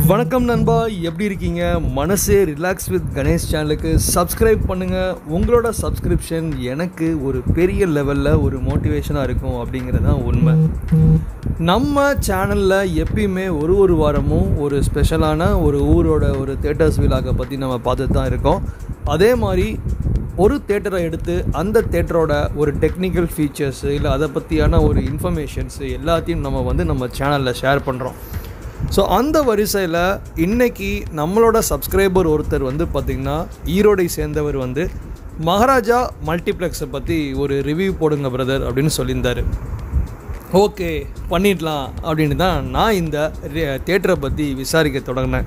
வணக்கம் நண்பா எப்படி இருக்கீங்க மனசே ரிலாக்ஸ் வித் கணேஷ் சேனலுக்கு சப்ஸ்கிரைப் பண்ணுங்கள் உங்களோட சப்ஸ்கிரிப்ஷன் எனக்கு ஒரு பெரிய லெவலில் ஒரு மோட்டிவேஷனாக இருக்கும் அப்படிங்கிறது தான் உண்மை நம்ம சேனலில் எப்பயுமே ஒரு ஒரு வாரமும் ஒரு ஸ்பெஷலான ஒரு ஊரோட ஒரு தேட்டர்ஸ் விழாக்கை பற்றி நம்ம பார்த்துட்டு தான் இருக்கோம் அதே மாதிரி ஒரு தேட்டரை எடுத்து அந்த தேட்டரோட ஒரு டெக்னிக்கல் ஃபீச்சர்ஸு இல்லை அதை பற்றியான ஒரு இன்ஃபர்மேஷன்ஸு எல்லாத்தையும் நம்ம வந்து நம்ம சேனலில் ஷேர் பண்ணுறோம் ஸோ அந்த வரிசையில் இன்னைக்கு நம்மளோட சப்ஸ்கிரைபர் ஒருத்தர் வந்து பார்த்திங்கன்னா ஈரோடை சேர்ந்தவர் வந்து மகாராஜா மல்டிப்ளெக்ஸை பற்றி ஒரு ரிவ்யூ போடுங்க பிரதர் அப்படின்னு சொல்லியிருந்தார் ஓகே பண்ணிடலாம் அப்படின்னு தான் நான் இந்த தேட்டரை பற்றி விசாரிக்க தொடங்கினேன்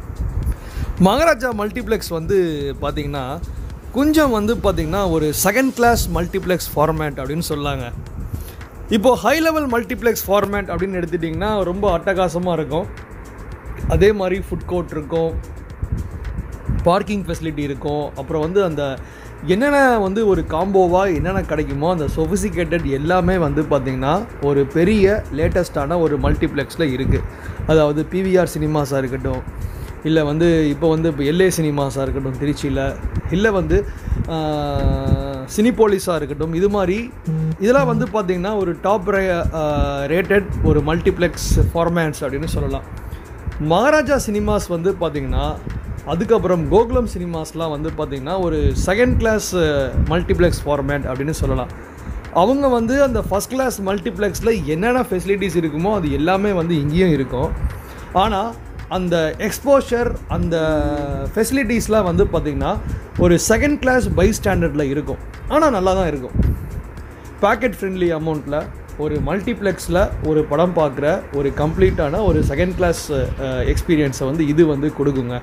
மகாராஜா மல்டிப்ளெக்ஸ் வந்து பார்த்திங்கன்னா கொஞ்சம் வந்து பார்த்திங்கன்னா ஒரு செகண்ட் கிளாஸ் மல்டிப்ளெக்ஸ் ஃபார்மேட் அப்படின்னு சொல்லாங்க இப்போது ஹை லெவல் மல்டிப்ளெக்ஸ் ஃபார்மேட் அப்படின்னு எடுத்துட்டிங்கன்னா ரொம்ப அட்டகாசமாக இருக்கும் அதே மாதிரி ஃபுட் கோர்ட் இருக்கும் பார்க்கிங் ஃபெசிலிட்டி இருக்கும் அப்புறம் வந்து அந்த என்னென்ன வந்து ஒரு காம்போவாக என்னென்ன கிடைக்குமோ அந்த சொஃபிசிகேட்டட் எல்லாமே வந்து பார்த்திங்கன்னா ஒரு பெரிய லேட்டஸ்ட்டான ஒரு மல்டிப்ளெக்ஸில் இருக்குது அதாவது பிவிஆர் சினிமாஸாக இருக்கட்டும் இல்லை வந்து இப்போ வந்து இப்போ எல்ஏ சினிமாஸாக இருக்கட்டும் திருச்சியில் இல்லை வந்து சினிபோலிஸாக இருக்கட்டும் இது மாதிரி இதெல்லாம் வந்து பார்த்திங்கன்னா ஒரு டாப் ரேட்டட் ஒரு மல்டிப்ளெக்ஸ் ஃபார்மேட்ஸ் அப்படின்னு சொல்லலாம் மகாராஜா சினிமாஸ் வந்து பார்த்திங்கன்னா அதுக்கப்புறம் கோகுலம் சினிமாஸ்லாம் வந்து பார்த்திங்கன்னா ஒரு செகண்ட் கிளாஸ் மல்டிப்ளெக்ஸ் ஃபார்மேட் அப்படின்னு சொல்லலாம் அவங்க வந்து அந்த ஃபஸ்ட் கிளாஸ் மல்டிப்ளெக்ஸில் என்னென்ன ஃபெசிலிட்டிஸ் இருக்குமோ அது எல்லாமே வந்து இங்கேயும் இருக்கும் ஆனால் அந்த எக்ஸ்போஷர் அந்த ஃபெசிலிட்டிஸ்லாம் வந்து பார்த்திங்கன்னா ஒரு செகண்ட் கிளாஸ் பை ஸ்டாண்டர்டில் இருக்கும் ஆனால் நல்லா தான் இருக்கும் பேக்கெட் ஃப்ரெண்ட்லி அமௌண்ட்டில் ஒரு மல்டிப்ளெக்ஸில் ஒரு படம் பார்க்குற ஒரு கம்ப்ளீட்டான ஒரு செகண்ட் கிளாஸ் எக்ஸ்பீரியன்ஸை வந்து இது வந்து கொடுக்குங்க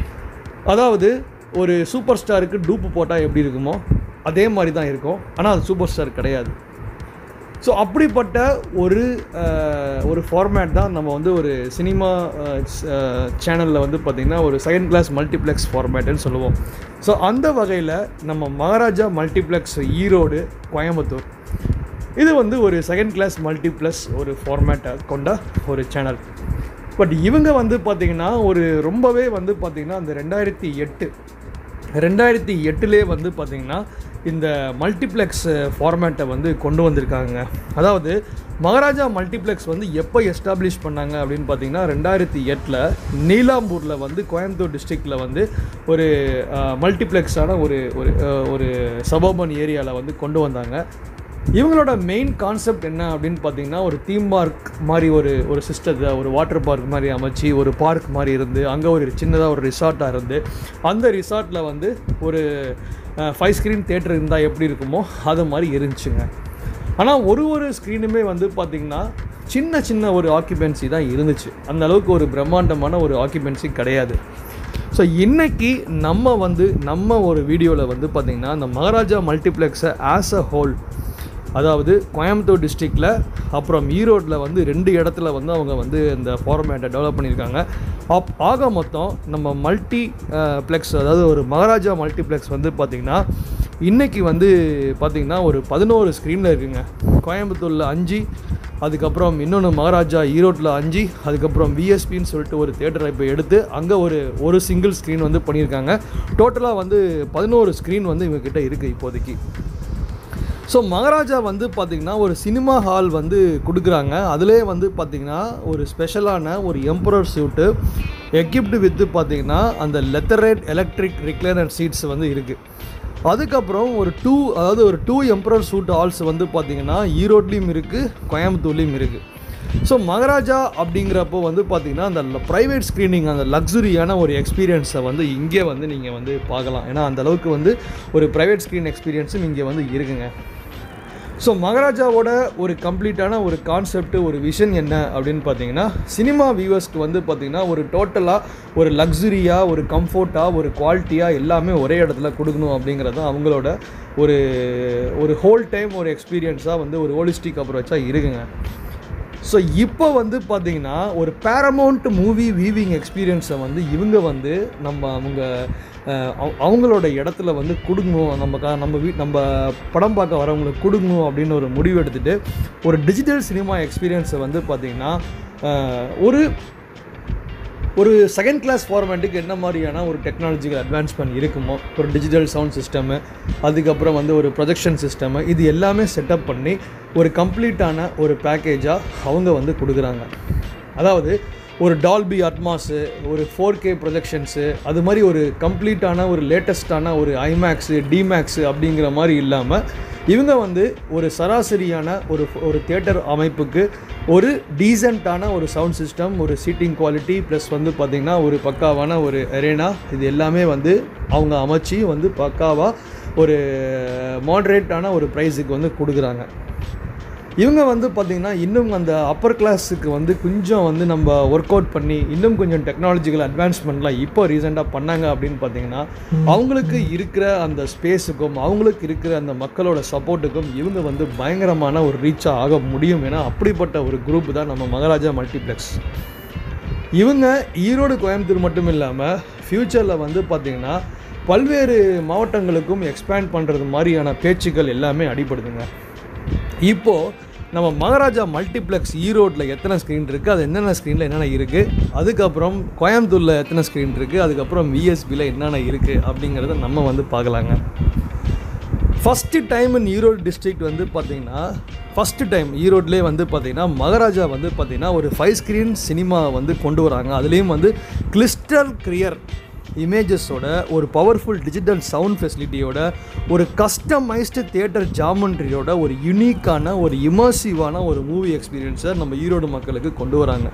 அதாவது ஒரு சூப்பர் ஸ்டாருக்கு டூப்பு போட்டால் எப்படி இருக்குமோ அதே மாதிரி தான் இருக்கும் ஆனால் அது சூப்பர் ஸ்டார் கிடையாது ஸோ அப்படிப்பட்ட ஒரு ஒரு ஃபார்மேட் தான் நம்ம வந்து ஒரு சினிமா சேனலில் வந்து பார்த்திங்கன்னா ஒரு செகண்ட் கிளாஸ் மல்டிப்ளெக்ஸ் ஃபார்மேட்டுன்னு சொல்லுவோம் ஸோ அந்த வகையில் நம்ம மகாராஜா மல்டிப்ளெக்ஸ் ஈரோடு கோயம்புத்தூர் இது வந்து ஒரு செகண்ட் கிளாஸ் மல்டிப்ளஸ் ஒரு ஃபார்மேட்டை கொண்ட ஒரு சேனல் பட் இவங்க வந்து பார்த்திங்கன்னா ஒரு ரொம்பவே வந்து பார்த்திங்கன்னா அந்த ரெண்டாயிரத்தி எட்டு ரெண்டாயிரத்தி எட்டுலேயே வந்து பார்த்திங்கன்னா இந்த மல்டிப்ளெக்ஸ் ஃபார்மேட்டை வந்து கொண்டு வந்திருக்காங்க அதாவது மகாராஜா மல்டிப்ளெக்ஸ் வந்து எப்போ எஸ்டாப்ளிஷ் பண்ணாங்க அப்படின்னு பார்த்தீங்கன்னா ரெண்டாயிரத்தி எட்டில் நீலாம்பூரில் வந்து கோயம்புத்தூர் டிஸ்ட்ரிக்டில் வந்து ஒரு மல்டிப்ளெக்ஸான ஒரு ஒரு ஒரு சபர்பன் ஏரியாவில் வந்து கொண்டு வந்தாங்க இவங்களோட மெயின் கான்செப்ட் என்ன அப்படின்னு பார்த்தீங்கன்னா ஒரு தீம் பார்க் மாதிரி ஒரு ஒரு சிஸ்டத்தை ஒரு வாட்டர் பார்க் மாதிரி அமைச்சு ஒரு பார்க் மாதிரி இருந்து அங்கே ஒரு சின்னதாக ஒரு ரிசார்ட்டாக இருந்து அந்த ரிசார்ட்டில் வந்து ஒரு ஃபைவ் ஸ்க்ரீன் தேட்டர் இருந்தால் எப்படி இருக்குமோ அது மாதிரி இருந்துச்சுங்க ஆனால் ஒரு ஒரு ஸ்க்ரீனுமே வந்து பார்த்திங்கன்னா சின்ன சின்ன ஒரு ஆக்கியபென்சி தான் இருந்துச்சு அந்த அளவுக்கு ஒரு பிரம்மாண்டமான ஒரு ஆக்கியபென்சி கிடையாது ஸோ இன்றைக்கி நம்ம வந்து நம்ம ஒரு வீடியோவில் வந்து பார்த்திங்கன்னா இந்த மகாராஜா மல்டிப்ளெக்ஸை ஆஸ் அ ஹோல் அதாவது கோயம்புத்தூர் டிஸ்ட்ரிக்டில் அப்புறம் ஈரோட்டில் வந்து ரெண்டு இடத்துல வந்து அவங்க வந்து இந்த ஃபார்மேட்டை டெவலப் பண்ணியிருக்காங்க அப் ஆக மொத்தம் நம்ம மல்டி ப்ளெக்ஸ் அதாவது ஒரு மகாராஜா மல்டிப்ளெக்ஸ் வந்து பார்த்திங்கன்னா இன்றைக்கி வந்து பார்த்திங்கன்னா ஒரு பதினோரு ஸ்க்ரீனில் இருக்குங்க கோயம்புத்தூரில் அஞ்சு அதுக்கப்புறம் இன்னொன்று மகாராஜா ஈரோட்டில் அஞ்சு அதுக்கப்புறம் விஎஸ்பின்னு சொல்லிட்டு ஒரு தேட்டரை இப்போ எடுத்து அங்கே ஒரு ஒரு சிங்கிள் ஸ்க்ரீன் வந்து பண்ணியிருக்காங்க டோட்டலாக வந்து பதினோரு ஸ்க்ரீன் வந்து இவங்கக்கிட்ட இருக்குது இப்போதைக்கு ஸோ மகாராஜா வந்து பார்த்திங்கன்னா ஒரு சினிமா ஹால் வந்து கொடுக்குறாங்க அதிலே வந்து பார்த்திங்கன்னா ஒரு ஸ்பெஷலான ஒரு எம்பரர் சூட்டு எக்யூப்டு வித்து பார்த்திங்கன்னா அந்த லெத்தரேட் எலக்ட்ரிக் ரிக்ளைனர் சீட்ஸ் வந்து இருக்குது அதுக்கப்புறம் ஒரு டூ அதாவது ஒரு டூ எம்பரர் சூட் ஹால்ஸ் வந்து பார்த்திங்கன்னா ஈரோட்லேயும் இருக்குது கோயம்புத்தூர்லேயும் இருக்குது ஸோ மகாராஜா அப்படிங்கிறப்போ வந்து பார்த்திங்கன்னா அந்த ப்ரைவேட் ஸ்க்ரீனிங் அந்த லக்ஸுரியான ஒரு எக்ஸ்பீரியன்ஸை வந்து இங்கே வந்து நீங்கள் வந்து பார்க்கலாம் ஏன்னா அந்த அளவுக்கு வந்து ஒரு ப்ரைவேட் ஸ்க்ரீன் எக்ஸ்பீரியன்ஸும் இங்கே வந்து இருக்குங்க ஸோ மகாராஜாவோட ஒரு கம்ப்ளீட்டான ஒரு கான்செப்ட் ஒரு விஷன் என்ன அப்படின்னு பார்த்தீங்கன்னா சினிமா வியூவர்ஸ்க்கு வந்து பார்த்திங்கன்னா ஒரு டோட்டலாக ஒரு லக்ஸுரியாக ஒரு கம்ஃபர்ட்டாக ஒரு குவாலிட்டியாக எல்லாமே ஒரே இடத்துல கொடுக்கணும் அப்படிங்கிறது தான் அவங்களோட ஒரு ஒரு ஹோல் டைம் ஒரு எக்ஸ்பீரியன்ஸாக வந்து ஒரு ஹோலிஸ்டிக் அப்ரோச்சாக இருக்குங்க ஸோ இப்போ வந்து பார்த்திங்கன்னா ஒரு பேரமௌண்ட் மூவி வீவிங் எக்ஸ்பீரியன்ஸை வந்து இவங்க வந்து நம்ம அவங்க அவங்களோட இடத்துல வந்து கொடுக்கணும் நம்ம க நம்ம வீ நம்ம படம் பார்க்க வரவங்களுக்கு கொடுக்கணும் அப்படின்னு ஒரு முடிவு எடுத்துகிட்டு ஒரு டிஜிட்டல் சினிமா எக்ஸ்பீரியன்ஸை வந்து பார்த்திங்கன்னா ஒரு ஒரு செகண்ட் கிளாஸ் ஃபார்மேட்டுக்கு என்ன மாதிரியான ஒரு டெக்னாலஜிக்கல் அட்வான்ஸ்மெண்ட் இருக்குமோ ஒரு டிஜிட்டல் சவுண்ட் சிஸ்டமு அதுக்கப்புறம் வந்து ஒரு ப்ரொஜெக்ஷன் சிஸ்டமு இது எல்லாமே செட்டப் பண்ணி ஒரு கம்ப்ளீட்டான ஒரு பேக்கேஜாக அவங்க வந்து கொடுக்குறாங்க அதாவது ஒரு டால்பி அட்மாஸு ஒரு ஃபோர் கே ப்ரொஜெக்ஷன்ஸு அது மாதிரி ஒரு கம்ப்ளீட்டான ஒரு லேட்டஸ்ட்டான ஒரு ஐமேக்ஸு டிமேக்ஸு அப்படிங்கிற மாதிரி இல்லாமல் இவங்க வந்து ஒரு சராசரியான ஒரு ஒரு தியேட்டர் அமைப்புக்கு ஒரு டீசெண்டான ஒரு சவுண்ட் சிஸ்டம் ஒரு சீட்டிங் குவாலிட்டி ப்ளஸ் வந்து பார்த்திங்கன்னா ஒரு பக்காவான ஒரு அரேனா இது எல்லாமே வந்து அவங்க அமைச்சு வந்து பக்காவாக ஒரு மாட்ரேட்டான ஒரு ப்ரைஸுக்கு வந்து கொடுக்குறாங்க இவங்க வந்து பார்த்திங்கன்னா இன்னும் அந்த அப்பர் கிளாஸுக்கு வந்து கொஞ்சம் வந்து நம்ம ஒர்க் அவுட் பண்ணி இன்னும் கொஞ்சம் டெக்னாலஜிக்கல் அட்வான்ஸ்மெண்ட்லாம் இப்போ ரீசெண்டாக பண்ணாங்க அப்படின்னு பார்த்தீங்கன்னா அவங்களுக்கு இருக்கிற அந்த ஸ்பேஸுக்கும் அவங்களுக்கு இருக்கிற அந்த மக்களோட சப்போர்ட்டுக்கும் இவங்க வந்து பயங்கரமான ஒரு ரீச்சாக ஆக முடியும் ஏன்னா அப்படிப்பட்ட ஒரு குரூப் தான் நம்ம மகாராஜா மல்டிப்ளெக்ஸ் இவங்க ஈரோடு கோயம்புத்தூர் மட்டும் இல்லாமல் ஃப்யூச்சரில் வந்து பார்த்திங்கன்னா பல்வேறு மாவட்டங்களுக்கும் எக்ஸ்பேண்ட் பண்ணுறது மாதிரியான பேச்சுக்கள் எல்லாமே அடிபடுதுங்க இப்போது நம்ம மகாராஜா மல்டிப்ளெக்ஸ் ஈரோட்டில் எத்தனை ஸ்க்ரீன் இருக்குது அது என்னென்ன ஸ்க்ரீனில் என்னென்ன இருக்குது அதுக்கப்புறம் கோயம்புத்தூரில் எத்தனை ஸ்க்ரீன் இருக்குது அதுக்கப்புறம் விஎஸ்பியில் என்னென்ன இருக்குது அப்படிங்கிறத நம்ம வந்து பார்க்கலாங்க first time in Erode district வந்து பார்த்திங்கன்னா ஃபஸ்ட்டு டைம் ஈரோட்லேயே வந்து பார்த்திங்கன்னா மகாராஜா வந்து பார்த்திங்கன்னா ஒரு ஃபைவ் ஸ்க்ரீன் சினிமா வந்து கொண்டு வராங்க அதுலேயும் வந்து கிளிஸ்டர் கிளியர் இமேஜஸோட ஒரு பவர்ஃபுல் டிஜிட்டல் சவுண்ட் ஃபெசிலிட்டியோட ஒரு கஸ்டமைஸ்டு தியேட்டர் ஜாமெண்ட்ரியோட ஒரு யுனிக்கான ஒரு இமர்சிவான ஒரு மூவி எக்ஸ்பீரியன்ஸை நம்ம ஈரோடு மக்களுக்கு கொண்டு வராங்க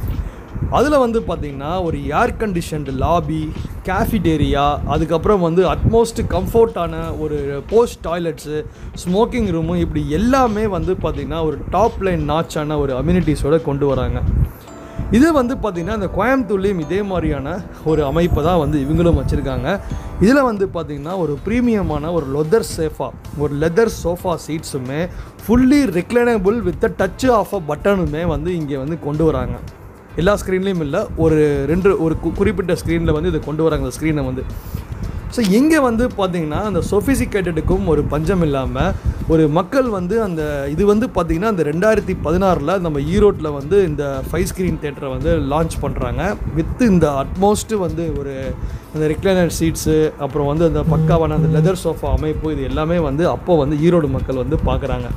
அதில் வந்து பார்த்திங்கன்னா ஒரு ஏர் கண்டிஷன்டு லாபி கேஃபிடேரியா அதுக்கப்புறம் வந்து அட்மோஸ்ட் கம்ஃபர்ட்டான ஒரு போஸ்ட் டாய்லெட்ஸு ஸ்மோக்கிங் ரூமு இப்படி எல்லாமே வந்து பார்த்திங்கன்னா ஒரு டாப் லைன் நாச்சான ஒரு அம்யூனிட்டிஸோட கொண்டு வராங்க இது வந்து பார்த்திங்கன்னா இந்த கோயம்புத்தூர்லேயும் இதே மாதிரியான ஒரு அமைப்பை தான் வந்து இவங்களும் வச்சுருக்காங்க இதில் வந்து பார்த்திங்கன்னா ஒரு ப்ரீமியமான ஒரு லெதர் சேஃபா ஒரு லெதர் சோஃபா சீட்ஸுமே fully reclinable with touch of a பட்டனுமே வந்து இங்கே வந்து கொண்டு வராங்க எல்லா ஸ்க்ரீன்லேயும் இல்லை ஒரு ரெண்டு ஒரு கு- குறிப்பிட்ட ஸ்க்ரீனில் வந்து இதை கொண்டு வராங்க அந்த ஸ்க்ரீனை வந்து ஸோ இங்கே வந்து பார்த்தீங்கன்னா அந்த சொஃபிசிகேட்டடுக்கும் ஒரு பஞ்சம் இல்லாமல் ஒரு மக்கள் வந்து அந்த இது வந்து பார்த்திங்கன்னா அந்த ரெண்டாயிரத்தி பதினாறில் நம்ம ஈரோட்டில் வந்து இந்த ஃபைவ் ஸ்க்ரீன் தேட்டரை வந்து லான்ச் பண்ணுறாங்க வித் இந்த அட்மோஸ்ட்டு வந்து ஒரு அந்த ரெக்ளைனர் சீட்ஸு அப்புறம் வந்து அந்த பக்காவான அந்த லெதர் சோஃபா அமைப்பு இது எல்லாமே வந்து அப்போ வந்து ஈரோடு மக்கள் வந்து பார்க்குறாங்க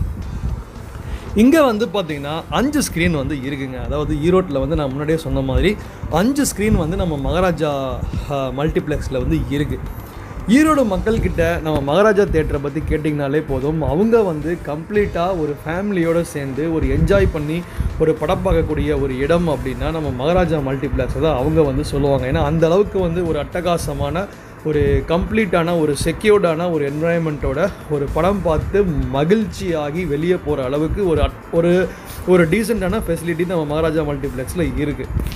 இங்கே வந்து பார்த்தீங்கன்னா அஞ்சு ஸ்க்ரீன் வந்து இருக்குங்க அதாவது ஈரோட்டில் வந்து நான் முன்னாடியே சொன்ன மாதிரி அஞ்சு ஸ்க்ரீன் வந்து நம்ம மகாராஜா மல்டிப்ளெக்ஸில் வந்து இருக்குது ஈரோடு மக்கள்கிட்ட நம்ம மகாராஜா தேட்டரை பற்றி கேட்டிங்கனாலே போதும் அவங்க வந்து கம்ப்ளீட்டாக ஒரு ஃபேமிலியோடு சேர்ந்து ஒரு என்ஜாய் பண்ணி ஒரு படம் பார்க்கக்கூடிய ஒரு இடம் அப்படின்னா நம்ம மகாராஜா மல்டிப்ளெக்ஸை தான் அவங்க வந்து சொல்லுவாங்க ஏன்னா அந்த அளவுக்கு வந்து ஒரு அட்டகாசமான ஒரு கம்ப்ளீட்டான ஒரு செக்யூர்டான ஒரு என்வாயன்மெண்ட்டோட ஒரு படம் பார்த்து மகிழ்ச்சியாகி வெளியே போகிற அளவுக்கு ஒரு அட்- ஒரு ஒரு டீசெண்டான ஃபெசிலிட்டி நம்ம மகாராஜா மல்டிப்ளெக்ஸில் இருக்குது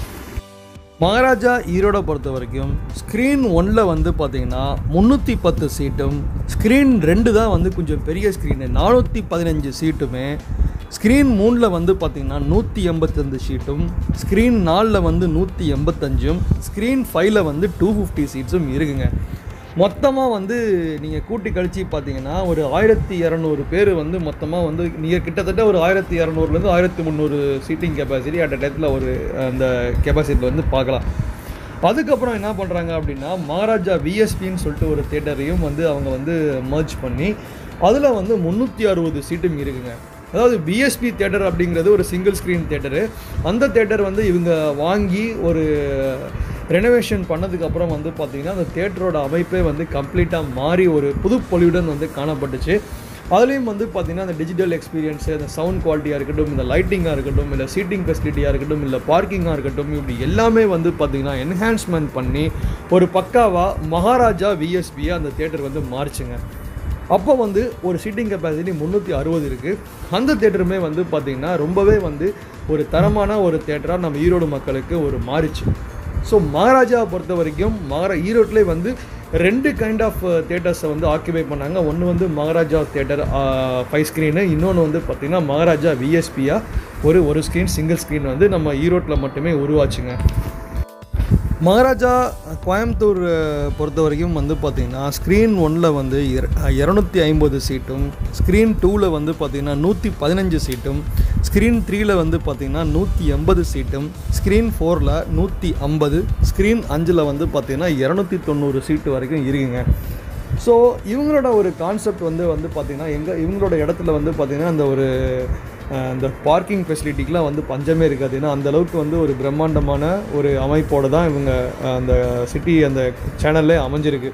மகாராஜா ஈரோடை பொறுத்த வரைக்கும் ஸ்க்ரீன் ஒன்னில் வந்து பார்த்தீங்கன்னா முந்நூற்றி பத்து சீட்டும் ஸ்க்ரீன் ரெண்டு தான் வந்து கொஞ்சம் பெரிய ஸ்க்ரீனு நானூற்றி பதினஞ்சு சீட்டுமே ஸ்க்ரீன் மூணில் வந்து பார்த்தீங்கன்னா நூற்றி எண்பத்தஞ்சு சீட்டும் ஸ்க்ரீன் நாலில் வந்து நூற்றி எண்பத்தஞ்சும் ஸ்க்ரீன் ஃபைவ்ல வந்து டூ ஃபிஃப்டி சீட்ஸும் இருக்குங்க மொத்தமாக வந்து நீங்கள் கூட்டி கழிச்சு பார்த்தீங்கன்னா ஒரு ஆயிரத்தி இரநூறு பேர் வந்து மொத்தமாக வந்து நீங்கள் கிட்டத்தட்ட ஒரு ஆயிரத்தி இரநூறுலேருந்து ஆயிரத்தி முந்நூறு சீட்டிங் கெப்பாசிட்டி அட் டயத்தில் ஒரு அந்த கெப்பாசிட்டியில் வந்து பார்க்கலாம் அதுக்கப்புறம் என்ன பண்ணுறாங்க அப்படின்னா மகாராஜா விஎஸ்பின்னு சொல்லிட்டு ஒரு தேட்டரையும் வந்து அவங்க வந்து மர்ஜ் பண்ணி அதில் வந்து முந்நூற்றி அறுபது சீட்டும் இருக்குங்க அதாவது பிஎஸ்பி தேட்டர் அப்படிங்கிறது ஒரு சிங்கிள் ஸ்க்ரீன் தேட்டரு அந்த தேட்டர் வந்து இவங்க வாங்கி ஒரு ரெனோவேஷன் பண்ணதுக்கப்புறம் வந்து பார்த்திங்கன்னா அந்த தேட்டரோட அமைப்பே வந்து கம்ப்ளீட்டாக மாறி ஒரு புது பொலிவுடன் வந்து காணப்பட்டுச்சு அதுலேயும் வந்து பார்த்திங்கன்னா அந்த டிஜிட்டல் எக்ஸ்பீரியன்ஸு அந்த சவுண்ட் குவாலிட்டியாக இருக்கட்டும் இந்த லைட்டிங்காக இருக்கட்டும் இல்லை சீட்டிங் ஃபெசிலிட்டியாக இருக்கட்டும் இல்லை பார்க்கிங்காக இருக்கட்டும் இப்படி எல்லாமே வந்து பார்த்திங்கன்னா என்ஹான்ஸ்மெண்ட் பண்ணி ஒரு பக்காவாக மகாராஜா விஎஸ்பியை அந்த தேட்டர் வந்து மாறிச்சுங்க அப்போ வந்து ஒரு சீட்டிங் கெப்பாசிட்டி முந்நூற்றி அறுபது இருக்குது அந்த தேட்டருமே வந்து பார்த்திங்கன்னா ரொம்பவே வந்து ஒரு தரமான ஒரு தேட்டராக நம்ம ஈரோடு மக்களுக்கு ஒரு மாறிச்சு ஸோ மகாராஜாவை பொறுத்த வரைக்கும் மகாரா ஈரோட்டிலே வந்து ரெண்டு கைண்ட் ஆஃப் தேட்டர்ஸை வந்து ஆக்கிபை பண்ணாங்க ஒன்று வந்து மகாராஜா தேட்டர் ஃபைவ் ஸ்க்ரீனு இன்னொன்று வந்து பார்த்திங்கன்னா மகாராஜா விஎஸ்பியாக ஒரு ஒரு ஸ்க்ரீன் சிங்கிள் ஸ்க்ரீன் வந்து நம்ம ஈரோட்டில் மட்டுமே உருவாச்சுங்க மகாராஜா கோயம்புத்தூர் அஹ், பொறுத்த வரைக்கும் வந்து பார்த்திங்கன்னா ஸ்க்ரீன் ஒன்னில் வந்து இரநூத்தி ஐம்பது சீட்டும் ஸ்க்ரீன் டூவில் வந்து பார்த்திங்கன்னா நூற்றி பதினஞ்சு சீட்டும் ஸ்க்ரீன் த்ரீயில் வந்து பார்த்திங்கன்னா நூற்றி எண்பது சீட்டும் ஸ்க்ரீன் ஃபோரில் நூற்றி ஐம்பது ஸ்க்ரீன் அஞ்சில் வந்து பார்த்திங்கன்னா இரநூத்தி தொண்ணூறு சீட்டு வரைக்கும் இருக்குங்க ஸோ இவங்களோட ஒரு கான்செப்ட் வந்து வந்து பார்த்திங்கன்னா எங்கள் இவங்களோட இடத்துல வந்து பார்த்திங்கன்னா அந்த ஒரு அஹ், இந்த பார்க்கிங் ஃபெசிலிட்டிக்கெலாம் வந்து பஞ்சமே இருக்காது ஏன்னா அந்த அளவுக்கு வந்து ஒரு பிரம்மாண்டமான ஒரு அமைப்போடு தான் இவங்க அஹ், அந்த சிட்டி அந்த சேனல்லே அமைஞ்சிருக்கு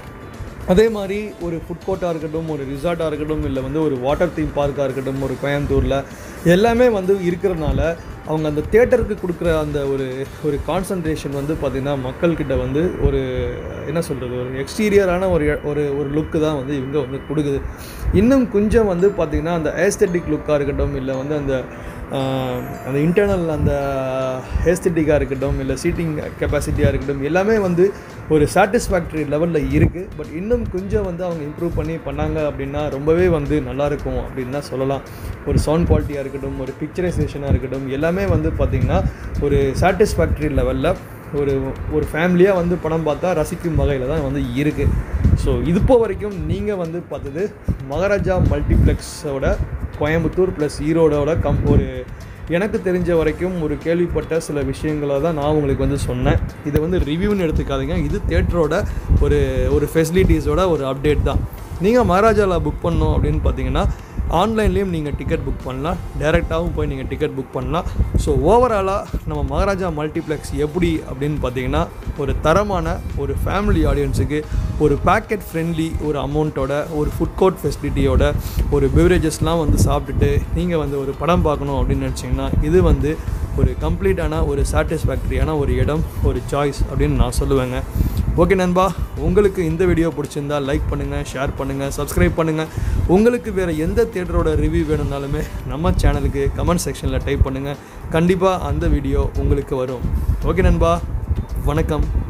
அதே மாதிரி ஒரு ஃபுட் கோர்ட்டாக இருக்கட்டும் ஒரு ரிசார்ட்டாக இருக்கட்டும் இல்லை வந்து ஒரு வாட்டர் தீம் பார்க்காக இருக்கட்டும் ஒரு கோயம்புத்தூரில் எல்லாமே வந்து இருக்கிறதுனால அவங்க அந்த தேட்டருக்கு கொடுக்குற அந்த ஒரு ஒரு கான்சன்ட்ரேஷன் வந்து பார்த்திங்கன்னா மக்கள்கிட்ட வந்து ஒரு என்ன சொல்கிறது ஒரு எக்ஸ்டீரியரான ஒரு ஒரு ஒரு லுக்கு தான் வந்து இவங்க வந்து கொடுக்குது இன்னும் கொஞ்சம் வந்து பார்த்திங்கன்னா அந்த ஏஸ்தட்டிக் லுக்காக இருக்கட்டும் இல்லை வந்து அந்த ஆஹ், அந்த இன்டர்னல் அந்த ஏஸ்தட்டிக்காக இருக்கட்டும் இல்லை சீட்டிங் கெப்பாசிட்டியாக இருக்கட்டும் எல்லாமே வந்து ஒரு சாட்டிஸ்ஃபேக்டரி லெவலில் இருக்குது பட் இன்னும் கொஞ்சம் வந்து அவங்க இம்ப்ரூவ் பண்ணி பண்ணாங்க அப்படின்னா ரொம்பவே வந்து நல்லாயிருக்கும் அப்படின்னு தான் சொல்லலாம் ஒரு சவுண்ட் குவாலிட்டியாக இருக்கட்டும் ஒரு பிக்சரைசேஷனாக இருக்கட்டும் எல்லாமே வந்து பார்த்திங்கன்னா ஒரு சாட்டிஸ்ஃபேக்டரி லெவலில் ஒரு ஒரு ஃபேமிலியாக வந்து படம் பார்த்தா ரசிக்கும் வகையில் தான் வந்து இருக்குது ஸோ இப்போ வரைக்கும் நீங்கள் வந்து பார்த்தது மகாராஜா மல்டிப்ளெக்ஸோட கோயம்புத்தூர் ப்ளஸ் ஈரோடோட கம் ஒரு எனக்கு தெரிஞ்ச வரைக்கும் ஒரு கேள்விப்பட்ட சில விஷயங்களை தான் நான் உங்களுக்கு வந்து சொன்னேன் இதை வந்து ரிவ்யூன்னு எடுத்துக்காதீங்க இது தேட்டரோட ஒரு ஒரு ஃபெசிலிட்டிஸோட ஒரு அப்டேட் தான் நீங்கள் மகாராஜாவில் புக் பண்ணோம் அப்படின்னு பார்த்தீங்கன்னா ஆன்லைன்லேயும் நீங்கள் டிக்கெட் புக் பண்ணலாம் டைரெக்டாகவும் போய் நீங்கள் டிக்கெட் புக் பண்ணலாம் ஸோ ஓவராலாக நம்ம மகாராஜா மல்டிப்ளெக்ஸ் எப்படி அப்படின்னு பார்த்தீங்கன்னா ஒரு தரமான ஒரு ஃபேமிலி ஆடியன்ஸுக்கு ஒரு பேக்கெட் ஃப்ரெண்ட்லி ஒரு அமௌண்ட்டோட ஒரு ஃபுட் கோர்ட் ஃபெசிலிட்டியோட ஒரு பெவரேஜஸ்லாம் வந்து சாப்பிட்டுட்டு நீங்கள் வந்து ஒரு படம் பார்க்கணும் அப்படின்னு நினச்சிங்கன்னா இது வந்து ஒரு கம்ப்ளீட்டான ஒரு சாட்டிஸ்ஃபேக்டரியான ஒரு இடம் ஒரு சாய்ஸ் அப்படின்னு நான் சொல்லுவேங்க ஓகே நண்பா உங்களுக்கு இந்த வீடியோ பிடிச்சிருந்தா லைக் பண்ணுங்கள் ஷேர் பண்ணுங்கள் சப்ஸ்கிரைப் பண்ணுங்கள் உங்களுக்கு வேறு எந்த தேட்டரோட ரிவ்யூ வேணும்னாலுமே நம்ம சேனலுக்கு கமெண்ட் செக்ஷனில் டைப் பண்ணுங்கள் கண்டிப்பாக அந்த வீடியோ உங்களுக்கு வரும் ஓகே நண்பா வணக்கம்